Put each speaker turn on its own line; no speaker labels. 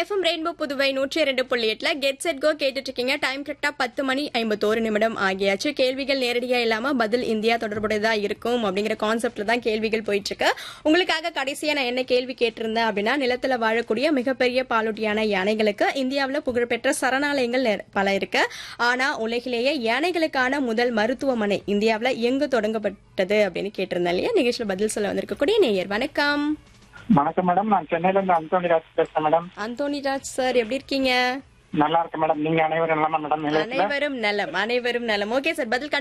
FM rainbow Puduvai நூற்றி இரண்டு புள்ளி எட்டுல கெட் செட் கோ கேட்டுட்டு இருக்கீங்க டைம் கரெக்டா பத்து மணி ஐம்பத்தோரு நிமிடம் ஆகியாச்சு கேள்விகள் நேரடியா இல்லாம பதில் இந்தியா தொடர்புடையதா இருக்கும் அப்படிங்கிற கான்செப்ட்ல தான் கேள்விகள் போயிட்டு இருக்கு உங்களுக்காக கடைசியா நான் என்ன கேள்வி கேட்டிருந்தேன் அப்படின்னா நிலத்துல வாழக்கூடிய மிகப்பெரிய பாலூட்டியான யானைகளுக்கு இந்தியாவில் புகழ்பெற்ற சரணாலயங்கள் நெ- பல இருக்கு ஆனா உலகிலேயே யானைகளுக்கான முதல் மருத்துவமனை இந்தியாவில் எங்கு தொடங்கப்பட்டது அப்படின்னு கேட்டிருந்தேன் இல்லையா நிகழ்ச்சியில் பதில் சொல்ல வந்திருக்கக்கூடிய நேயர் வணக்கம்
வணக்கம் மேடம் நான் சென்னையில இருந்து அந்தோணி ராஜ் பேசுறேன் மேடம்
அந்தோனிராஜ் சார் எப்படி இருக்கீங்க
நல்லா இருக்கேன் மேடம் நீங்க அனைவரும் நலமா மேடம் நிலையத்துல
அனைவரும் நலம் அனைவரும் நலம் ஓகே சார் பதில்